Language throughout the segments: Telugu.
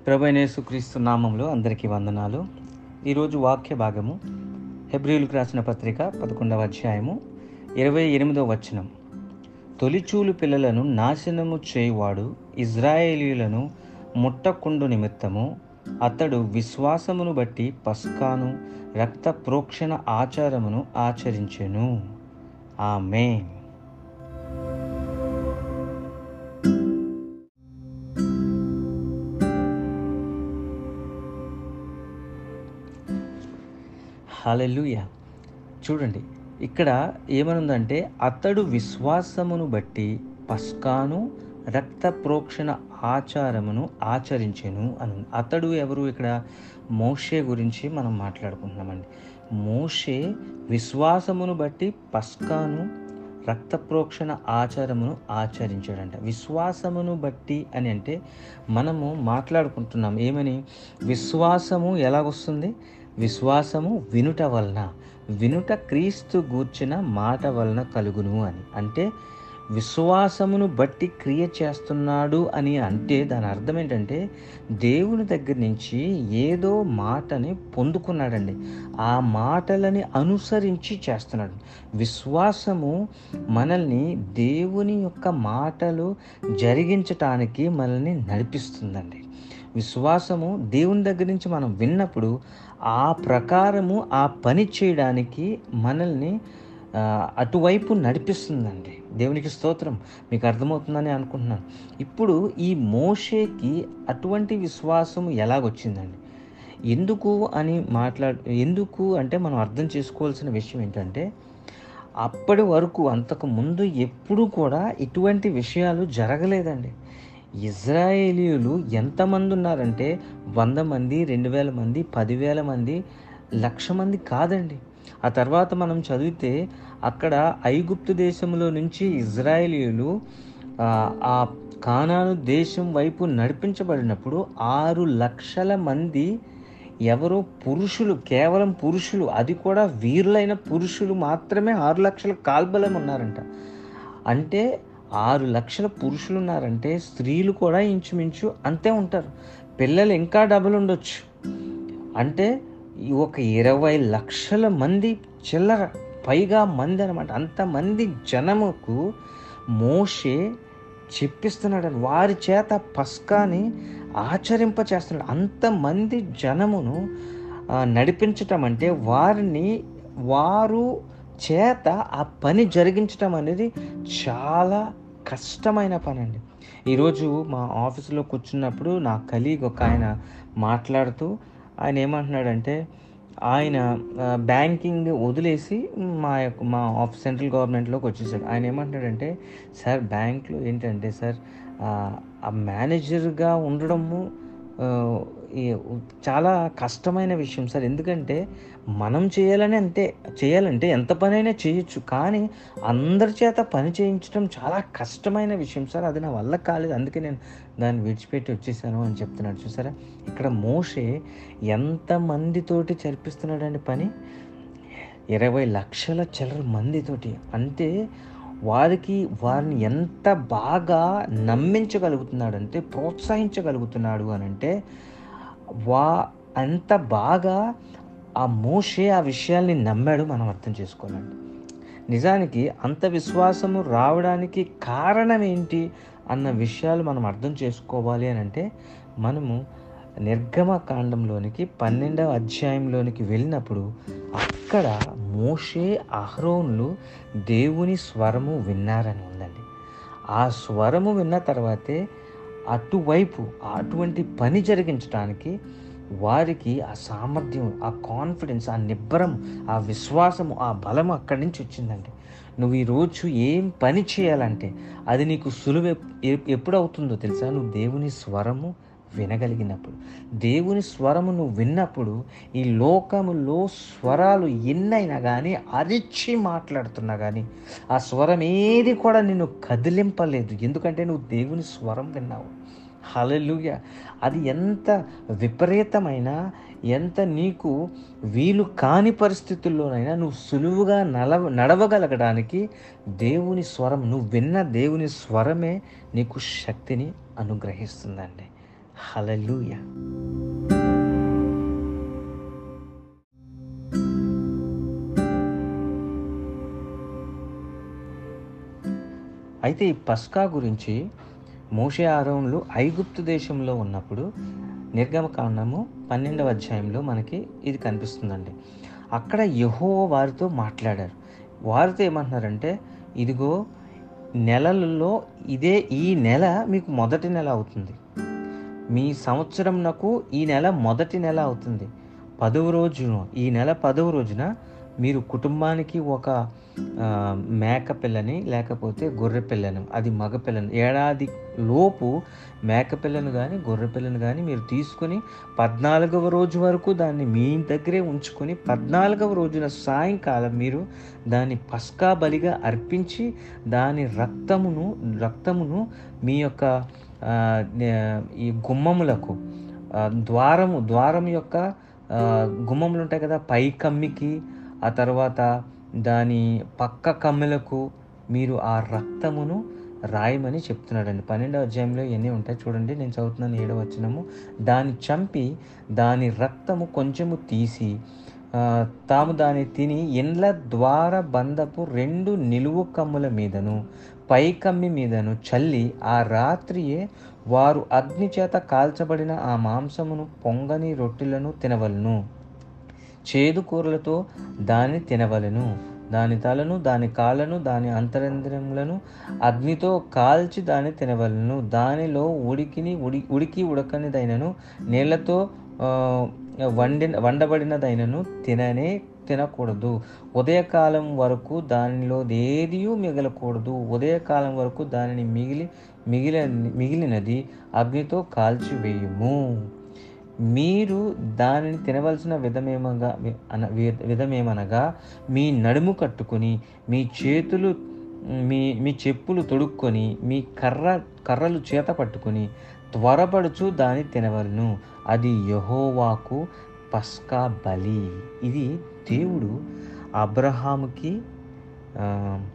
ప్రభైనేసుక్రీస్తు నామంలో అందరికీ వందనాలు ఈరోజు వాక్య భాగము హెబ్రియులకు రాసిన పత్రిక పదకొండవ అధ్యాయము ఇరవై ఎనిమిదవ వచనం తొలిచూలు పిల్లలను నాశనము చేయువాడు ఇజ్రాయేలీయులను ముట్టకుండు నిమిత్తము అతడు విశ్వాసమును బట్టి పస్కాను రక్త ప్రోక్షణ ఆచారమును ఆచరించెను ఆమేన్ హల్లెలూయా చూడండి ఇక్కడ ఏమనుందంటే అతడు విశ్వాసమును బట్టి పస్కాను రక్త ప్రోక్షణ ఆచారమును ఆచరించెను అని అతడు ఎవరు ఇక్కడ మోషే గురించి మనం మాట్లాడుకుంటున్నామండి మోషే విశ్వాసమును బట్టి పస్కాను రక్త ప్రోక్షణ ఆచారమును ఆచరించాడంట విశ్వాసమును బట్టి అని అంటే మనము మాట్లాడుకుంటున్నాం ఏమని విశ్వాసము ఎలాగొస్తుంది విశ్వాసము వినుట వలన వినుట క్రీస్తు గూర్చిన మాట వలన కలుగును అని అంటే విశ్వాసమును బట్టి క్రియ చేస్తున్నాడు అని అంటే దాని అర్థం ఏంటంటే దేవుని దగ్గర నుంచి ఏదో మాటని పొందుకున్నాడండి ఆ మాటలని అనుసరించి చేస్తున్నాడు విశ్వాసము మనల్ని దేవుని యొక్క మాటలు జరిగించటానికి మనల్ని నడిపిస్తుందండి విశ్వాసము దేవుని దగ్గర నుంచి మనం విన్నప్పుడు ఆ ప్రకారము ఆ పని చేయడానికి మనల్ని ఆ, అటువైపు నడిపిస్తుందండి దేవునికి స్తోత్రం మీకు అర్థమవుతుందని అనుకుంటున్నాను ఇప్పుడు ఈ మోషేకి అటువంటి విశ్వాసం ఎలాగొచ్చిందండి ఎందుకు అని మాట్లాడు ఎందుకు అంటే మనం అర్థం చేసుకోవాల్సిన విషయం ఏంటంటే అప్పటి వరకు అంతకు ముందు ఎప్పుడూ కూడా ఇటువంటి విషయాలు జరగలేదండి ఇజ్రాయేలీయులు ఎంతమంది ఉన్నారంటే వంద మంది రెండు వేల మంది పదివేల మంది లక్ష మంది కాదండి ఆ తర్వాత మనం చదివితే అక్కడ ఐగుప్తు దేశంలో నుంచి ఇజ్రాయేలీయులు ఆ, ఆ కానాను దేశం వైపు నడిపించబడినప్పుడు ఆరు లక్షల మంది ఎవరో పురుషులు కేవలం పురుషులు అది కూడా వీరులైన పురుషులు మాత్రమే ఆరు లక్షల కాల్బలం ఉన్నారంట అంటే ఆరు లక్షల పురుషులు ఉన్నారంటే స్త్రీలు కూడా ఇంచుమించు అంతే ఉంటారు పిల్లలు ఇంకా డబుల్ ఉండొచ్చు అంటే ఈ ఒక ఇరవై లక్షల మంది చిల్లర పైగా మంది అనమాట అంతమంది జనముకు మోషే చెప్పిస్తున్నాడు వారి చేత పస్కాని ఆచరింప చేస్తున్నాడు అంతమంది జనమును ఆ, నడిపించటం అంటే వారిని వారు చేత ఆ పని జరిగించటం అనేది చాలా కష్టమైన పని అండి ఈరోజు మా ఆఫీసులో కూర్చున్నప్పుడు నా కలీగ్ ఒక ఆయన మాట్లాడుతూ ఆయన ఏమంటున్నాడంటే ఆయన ఆ, బ్యాంకింగ్ వదిలేసి మా యొక్క మా ఆఫీస్ సెంట్రల్ గవర్నమెంట్లోకి వచ్చేసాడు ఆయన ఏమంటున్నాడంటే సార్ బ్యాంక్లో ఏంటంటే సార్ ఆ, ఆ మేనేజర్గా ఉండడము ఆ, ఈ చాలా కష్టమైన విషయం సార్ ఎందుకంటే మనం చేయాలని అంతే చేయాలంటే ఎంత పనైనా చేయొచ్చు కానీ అందరి చేత పని చేయించడం చాలా కష్టమైన విషయం సార్ అది నా వల్ల కాలేదు అందుకే నేను దాన్ని విడిచిపెట్టి వచ్చేసాను అని చెప్తున్నాడు చూసారా ఇక్కడ మోషే ఎంతమందితోటి జరిపిస్తున్నాడండి పని ఇరవై లక్షల చిల్లర మందితోటి అంటే వారికి వారిని ఎంత బాగా నమ్మించగలుగుతున్నాడంటే ప్రోత్సహించగలుగుతున్నాడు అని అంటే వా అంత బాగా ఆ మోషే ఆ విషయాల్ని నమ్మాడు మనం అర్థం చేసుకోవాలండి నిజానికి అంత విశ్వాసము రావడానికి కారణం ఏంటి అన్న విషయాలు మనం అర్థం చేసుకోవాలి అని అంటే మనము నిర్గమ కాండంలోనికి పన్నెండవ అధ్యాయంలోనికి వెళ్ళినప్పుడు అక్కడ మోషే అహరోన్లు దేవుని స్వరము విన్నారని ఉందండి ఆ స్వరము విన్న తర్వాతే అటువైపు అటువంటి పని జరిగించడానికి వారికి ఆ సామర్థ్యం ఆ కాన్ఫిడెన్స్ ఆ నిబ్బరం ఆ విశ్వాసము ఆ బలము అక్కడి నుంచి వచ్చిందండి నువ్వు ఈరోజు ఏం పని చేయాలంటే అది నీకు సులువు ఎప్- ఎప్- ఎప్పుడు అవుతుందో తెలుసా నువ్వు దేవుని స్వరము వినగలిగినప్పుడు దేవుని స్వరము నువ్వు విన్నప్పుడు ఈ లోకములో స్వరాలు ఎన్నైనా కానీ అరిచి మాట్లాడుతున్నా కానీ ఆ స్వరం ఏది కూడా నిన్ను కదిలింపలేదు ఎందుకంటే నువ్వు దేవుని స్వరం విన్నావు హల్లెలూయ అది ఎంత విపరీతమైన ఎంత నీకు వీలు కాని పరిస్థితుల్లోనైనా నువ్వు సులువుగా నలవ నడవగలగడానికి దేవుని స్వరం నువ్వు విన్న దేవుని స్వరమే నీకు శక్తిని అనుగ్రహిస్తుందండి హలలుయ అయితే ఈ పస్కా గురించి మోషే ఆరోన్లు ఐగుప్తు దేశంలో ఉన్నప్పుడు నిర్గమకాండము పన్నెండవ అధ్యాయంలో మనకి ఇది కనిపిస్తుందండి అక్కడ యహో వారితో మాట్లాడారు వారితో ఏమంటున్నారంటే ఇదిగో నెలలలో ఇదే ఈ నెల మీకు మొదటి నెల అవుతుంది మీ సంవత్సరం నాకు ఈ నెల మొదటి నెల అవుతుంది పదవ రోజున ఈ నెల పదవ రోజున మీరు కుటుంబానికి ఒక ఆ, మేక పిల్లని లేకపోతే గొర్రె పిల్లను అది మగ పిల్లను ఏడాది లోపు మేక పిల్లను కానీ గొర్రె పిల్లను కానీ మీరు తీసుకొని పద్నాలుగవ రోజు వరకు దాన్ని మీ దగ్గరే ఉంచుకొని పద్నాలుగవ రోజున సాయంకాలం మీరు దాన్ని పస్కా బలిగా అర్పించి దాని రక్తమును రక్తమును మీ యొక్క ఆ, నే- ఈ గుమ్మములకు ఆ, ద్వారము ద్వారం యొక్క ఆ, గుమ్మములు ఉంటాయి కదా పై కమ్మికి ఆ తర్వాత దాని పక్క కమ్మెలకు మీరు ఆ రక్తమును రాయమని చెప్తున్నాడండి పన్నెండవ అధ్యాయంలో ఇవన్నీ ఉంటాయి చూడండి నేను చదువుతున్నాను ఏడవ వచనము దాన్ని చంపి దాని రక్తము కొంచెము తీసి ఆ, తాము దాన్ని తిని ఇండ్ల ద్వార బంధపు రెండు నిలువు కమ్ముల మీదను పై కమ్మి మీదను చల్లి ఆ రాత్రియే వారు అగ్ని చేత కాల్చబడిన ఆ మాంసమును పొంగని రొట్టెలను తినవలను చేదు కూరలతో దాన్ని తినవలెను దాని తలను దాని కాళ్ళను దాని అంతరంద్రములను అగ్నితో కాల్చి దాన్ని తినవలను దానిలో ఉడికిని ఉడి ఉడికి ఉడకనిదైనను నీళ్లతో ఆ, వండి వండబడినదైనను తిననే తినకూడదు ఉదయకాలం వరకు దానిలో ఏదియూ మిగలకూడదు ఉదయకాలం వరకు దానిని మిగిలి మిగిలి మిగిలినది అగ్నితో కాల్చివేయుము మీరు దానిని తినవలసిన విధమేమగా అన వి- విధమేమనగా మీ నడుము కట్టుకొని మీ చేతులు మీ మీ చెప్పులు తొడుక్కొని మీ కర్ర కర్రలు చేత పట్టుకొని త్వరపడుచు దాన్ని తినవలను అది యహోవాకు పస్కా బలి ఇది దేవుడు అబ్రహాముకి ఆ,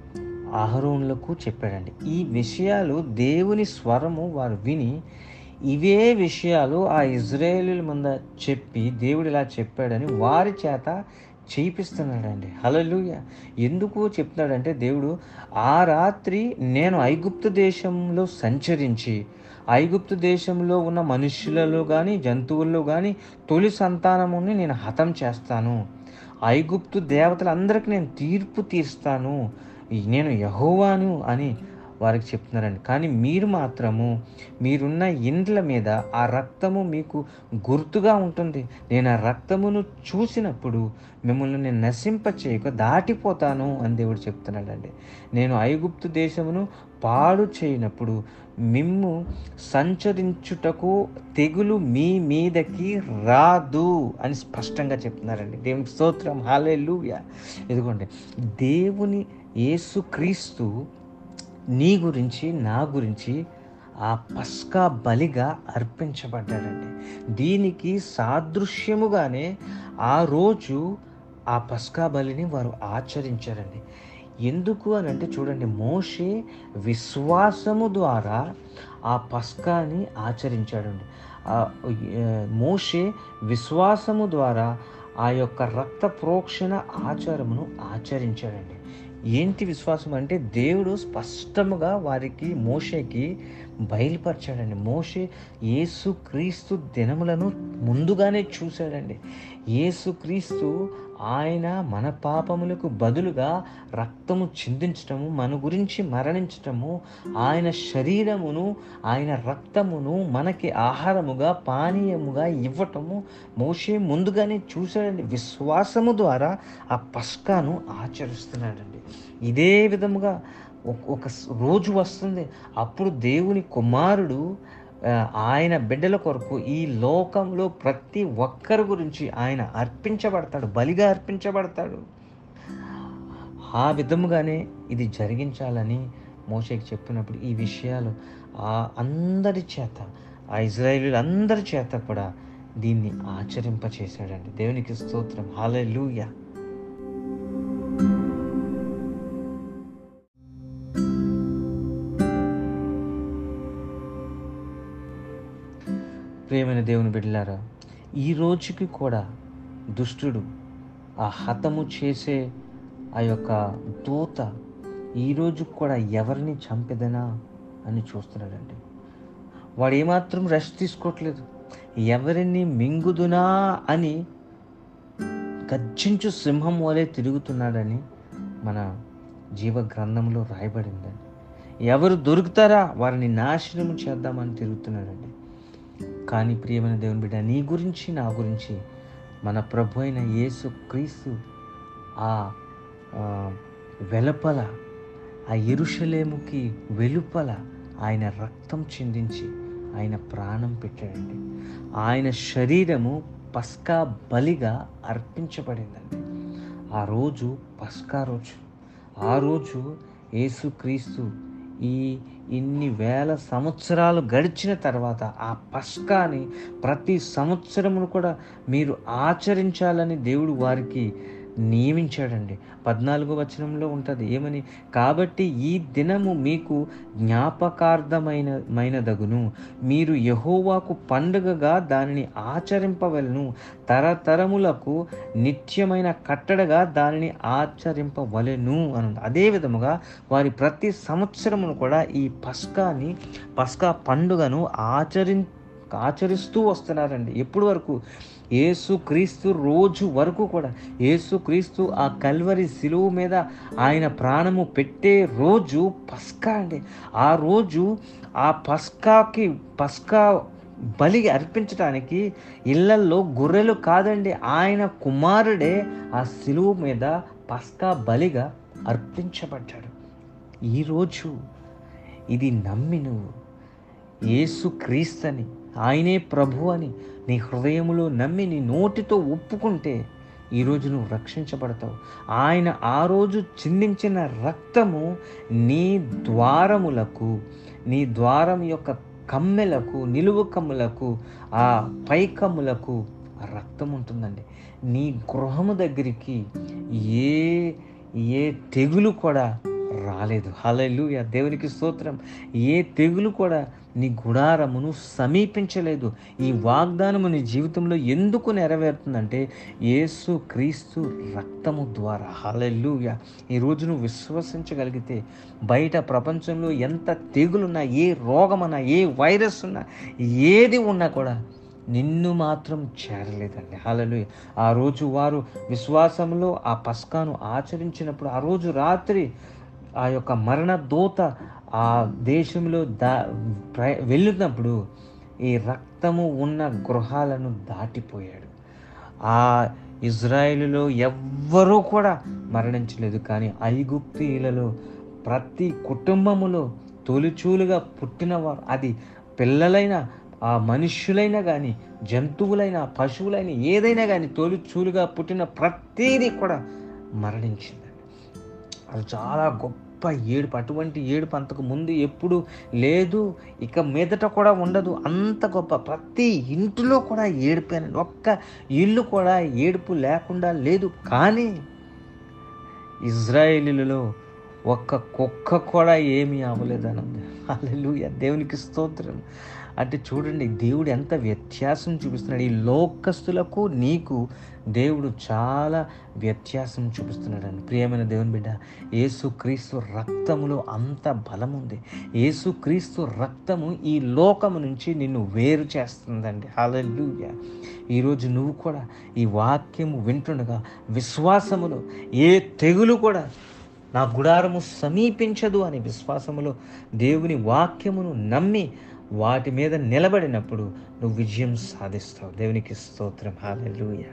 అహరోన్లకు చెప్పాడండి ఈ విషయాలు దేవుని స్వరము వారు విని ఇవే విషయాలు ఆ ఇజ్రాయేలీల ముంద చెప్పి దేవుడు ఇలా చెప్పాడని వారి చేత చేయిస్తున్నాడండి హల్లెలూయా ఎందుకు చెప్తున్నాడంటే దేవుడు ఆ రాత్రి నేను ఐగుప్తు దేశంలో సంచరించి ఐగుప్తు దేశంలో ఉన్న మనుష్యులలో కానీ జంతువుల్లో కానీ తొలి సంతానముని నేను హతం చేస్తాను ఐగుప్తు దేవతలందరికీ నేను తీర్పు తీరుస్తాను ఈ నేను యహోవాను అని వారికి చెప్తున్నారండి కానీ మీరు మాత్రము మీరున్న ఇండ్ల మీద ఆ రక్తము మీకు గుర్తుగా ఉంటుంది నేను ఆ రక్తమును చూసినప్పుడు మిమ్మల్ని నేను నశింప చేయక దాటిపోతాను అని దేవుడు చెప్తున్నాడండి నేను ఐగుప్తు దేశమును పాడు చేయనప్పుడు మిమ్ము సంచరించుటకు తెగులు మీ మీదకి రాదు అని స్పష్టంగా చెప్తున్నారండి దేవునికి స్తోత్రం హాలేలుయ ఇదిగోండి దేవుని యేసుక్రీస్తు నీ గురించి నా గురించి ఆ పస్కా బలిగా అర్పించబడ్డాడండి దీనికి సాదృశ్యముగానే ఆ రోజు ఆ పస్కా బలిని వారు ఆచరించారండి ఎందుకు అని అంటే చూడండి మోషే విశ్వాసము ద్వారా ఆ పస్కాని ఆచరించాడండి ఆ, ఏ, మోషే విశ్వాసము ద్వారా ఆ యొక్క రక్త ప్రోక్షణ ఆచారమును ఆచరించాడండి ఏంటి విశ్వాసం అంటే దేవుడు స్పష్టముగా వారికి మోషేకి బయలుపరచాడండి మోషే యేసుక్రీస్తు దినములను ముందుగానే చూశాడండి యేసుక్రీస్తు ఆయన మన పాపములకు బదులుగా రక్తము చిందించటము మన గురించి మరణించటము ఆయన శరీరమును ఆయన రక్తమును మనకి ఆహారముగా పానీయముగా ఇవ్వటము మోషే ముందుగానే చూశాడండి విశ్వాసము ద్వారా ఆ పస్కాను ఆచరిస్తున్నాడండి ఇదే విధముగా ఒక- ఒక స్- రోజు వస్తుంది అప్పుడు దేవుని కుమారుడు ఆ, ఆయన బిడ్డల కొరకు ఈ లోకంలో ప్రతి ఒక్కరి గురించి ఆయన అర్పించబడతాడు బలిగా అర్పించబడతాడు ఆ విధముగానే ఇది జరిగించాలని మోషేకి చెప్పినప్పుడు ఈ విషయాలు ఆ అందరి చేత ఆ ఇజ్రాయేలీల అందరి చేత కూడా దీన్ని ఆచరింప చేశాడండి దేవునికి స్తోత్రం హాలూయా ప్రియమైన దేవుని బిడ్డలారా ఈ రోజుకి కూడా దుష్టుడు ఆ హతము చేసే ఆ యొక్క దూత ఈ రోజు కూడా ఎవరిని చంపెదనా అని చూస్తున్నాడండి వాడు ఏమాత్రం రెస్ట్ తీసుకోవట్లేదు ఎవరిని మింగుదునా అని గర్జించు సింహం వలె తిరుగుతున్నాడని మన జీవ గ్రంథంలో రాయబడిందండి ఎవరు దొరుకుతారా వారిని నాశనం చేద్దామని తిరుగుతున్నాడండి కానీ ప్రియమైన దేవుని బిడ్డ నీ గురించి నా గురించి మన ప్రభు అయిన యేసు క్రీస్తు ఆ ఆ, వెలుపల ఆ ఎరుషలేముకి వెలుపల ఆయన రక్తం చిందించి ఆయన ప్రాణం పెట్టాడండి ఆయన శరీరము పస్కా బలిగా అర్పించబడిందండి ఆ రోజు పస్కా రోజు ఆ రోజు యేసుక్రీస్తు ఈ ఇన్ని వేల సంవత్సరాలు గడిచిన తర్వాత ఆ పస్కాని ప్రతి సంవత్సరమును కూడా మీరు ఆచరించాలని దేవుడు వారికి నియమించాడండి పద్నాలుగో వచనంలో ఉంటుంది ఏమని కాబట్టి ఈ దినము మీకు జ్ఞాపకార్థమైన మైనదగును మీరు యహోవాకు పండుగగా దానిని ఆచరింపవలను తరతరములకు నిత్యమైన కట్టడగా దానిని ఆచరింపవలెను అని అదే విధముగా వారి ప్రతి సంవత్సరమును కూడా ఈ పస్కాని పస్కా పండుగను ఆచరిం ఆచరిస్తూ వస్తున్నారండి ఎప్పటి వరకు యేసు క్రీస్తు రోజు వరకు కూడా యేసు క్రీస్తు ఆ కల్వరి శిలువు మీద ఆయన ప్రాణము పెట్టే రోజు పస్కా అండి ఆ రోజు ఆ పస్కాకి పస్కా బలి అర్పించడానికి ఇళ్లల్లో గొర్రెలు కాదండి ఆయన కుమారుడే ఆ శిలువు మీద పస్కా బలిగా అర్పించబడ్డాడు ఈరోజు ఇది నమ్మి నువ్వు యేసు క్రీస్తని ఆయనే ప్రభు అని నీ హృదయములో నమ్మి నీ నోటితో ఒప్పుకుంటే ఈరోజు నువ్వు రక్షించబడతావు ఆయన ఆ రోజు చిందించిన రక్తము నీ ద్వారములకు నీ ద్వారం యొక్క కమ్మెలకు నిలువు కమ్ములకు ఆ పై కమ్ములకు ఆ రక్తం ఉంటుందండి నీ గృహము దగ్గరికి ఏ ఏ తెగులు కూడా రాలేదు హల్లెలూయా దేవునికి స్తోత్రం ఏ తెగులు కూడా నీ గుడారమును సమీపించలేదు ఈ వాగ్దానము నీ జీవితంలో ఎందుకు నెరవేరుతుందంటే యేసు క్రీస్తు రక్తము ద్వారా హల్లెలూయా ఈరోజు నువ్వు విశ్వసించగలిగితే బయట ప్రపంచంలో ఎంత తెగులున్నా ఏ రోగమన్నా ఏ వైరస్ ఉన్నా ఏది ఉన్నా కూడా నిన్ను మాత్రం చేరలేదండి హల్లెలూయా ఆ రోజు వారు విశ్వాసంలో ఆ పస్కాను ఆచరించినప్పుడు ఆ రోజు రాత్రి ఆ యొక్క మరణ దూత ఆ దేశంలో దా ప్ర- వెళ్ళినప్పుడు ఈ రక్తము ఉన్న గృహాలను దాటిపోయాడు ఆ ఇజ్రాయిలులో ఎవ్వరూ కూడా మరణించలేదు కానీ ఐగుప్తీయులలో ప్రతి కుటుంబములో తొలిచూలుగా పుట్టినవారు అది పిల్లలైన ఆ మనుష్యులైనా కానీ జంతువులైన పశువులైన ఏదైనా కానీ తొలిచూలుగా పుట్టిన ప్రతీది కూడా మరణించిందండి అది చాలా గొప్ప ఏడుపు అటువంటి ఏడుపు అంతకు ముందు ఎప్పుడు లేదు ఇక మీదట కూడా ఉండదు అంత గొప్ప ప్రతి ఇంటిలో కూడా ఏడిపోయానండి ఒక్క ఇల్లు కూడా ఏడుపు లేకుండా లేదు కానీ ఇజ్రాయేలీలలో ఒక్క కుక్క కూడా ఏమీ అవ్వలేదనంది హల్లెలూయా దేవునికి స్తోత్రం అంటే చూడండి దేవుడు ఎంత వ్యత్యాసం చూపిస్తున్నాడు ఈ లోకస్తులకు నీకు దేవుడు చాలా వ్యత్యాసం చూపిస్తున్నాడండి ప్రియమైన దేవుని బిడ్డ యేసుక్రీస్తు రక్తములో అంత బలం ఉంది యేసుక్రీస్తు రక్తము ఈ లోకము నుంచి నిన్ను వేరు చేస్తుందండి హల్లెలూయా ఈరోజు నువ్వు కూడా ఈ వాక్యము వింటుండగా విశ్వాసములో ఏ తెగులు కూడా నా గుడారము సమీపించదు అనే విశ్వాసములో దేవుని వాక్యమును నమ్మి వాటి మీద నిలబడినప్పుడు నువ్వు విజయం సాధిస్తావు దేవునికి స్తోత్రం హాలెలూయా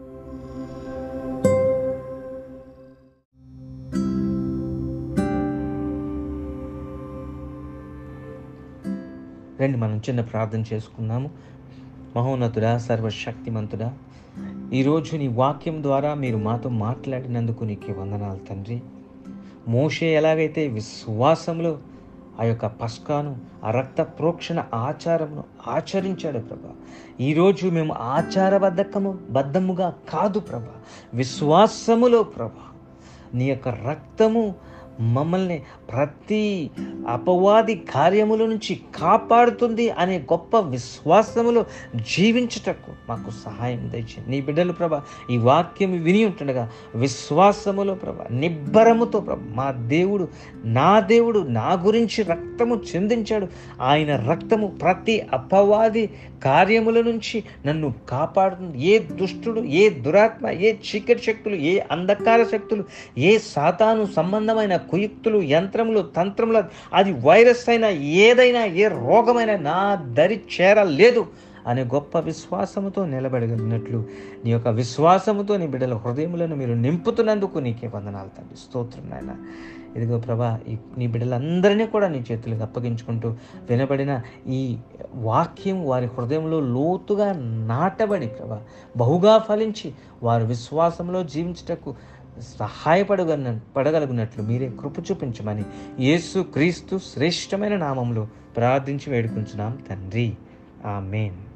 రండి మనం చిన్న ప్రార్థన చేసుకుందాము మహోన్నతుడా సర్వశక్తిమంతుడా ఈరోజు నీ వాక్యం ద్వారా మీరు మాతో మాట్లాడినందుకు నీకు వందనాలు తండ్రి మోషే ఎలాగైతే విశ్వాసంలో ఆ యొక్క పస్కాను ఆ రక్త ప్రోక్షణ ఆచారమును ఆచరించాడు ప్రభా ఈరోజు మేము ఆచారబద్ధకము బద్ధముగా కాదు ప్రభా విశ్వాసములో ప్రభా నీ యొక్క రక్తము మమ్మల్ని ప్రతి అపవాది కార్యముల నుంచి కాపాడుతుంది అనే గొప్ప విశ్వాసములో జీవించుటకు మాకు సహాయం దయచేయండి నీ బిడ్డలు ప్రభ ఈ వాక్యం విని ఉంటుండగా విశ్వాసములో ప్రభ నిబ్బరముతో ప్రభ మా దేవుడు నా దేవుడు నా గురించి రక్తము చెందించాడు ఆయన రక్తము ప్రతి అపవాది కార్యముల నుంచి నన్ను కాపాడుతుంది ఏ దుష్టుడు ఏ దురాత్మ ఏ చీకటి శక్తులు ఏ అంధకార శక్తులు ఏ సాతాను సంబంధమైన కుయుక్తులు యంత్రములు తంత్రములు అది వైరస్ అయినా ఏదైనా ఏ రోగమైనా నా దరి చేరలేదు అనే గొప్ప విశ్వాసముతో నిలబడగలిగినట్లు నీ యొక్క విశ్వాసముతో నీ బిడ్డల హృదయములను మీరు నింపుతున్నందుకు నీకే వందనాలు తండ్రి స్తోత్రం నాయన ఇదిగో ప్రభా ఈ నీ బిడ్డలందరినీ కూడా నీ చేతులకు అప్పగించుకుంటూ వినబడిన ఈ వాక్యం వారి హృదయంలో లోతుగా నాటబడి ప్రభా బహుగా ఫలించి వారు విశ్వాసంలో జీవించుటకు సహాయపడగల పడగలుగునట్లు మీరే కృప చూపించమని యేసు క్రీస్తు శ్రేష్టమైన నామంలో ప్రార్థించి వేడుకుంటున్నాం తండ్రి ఆమెన్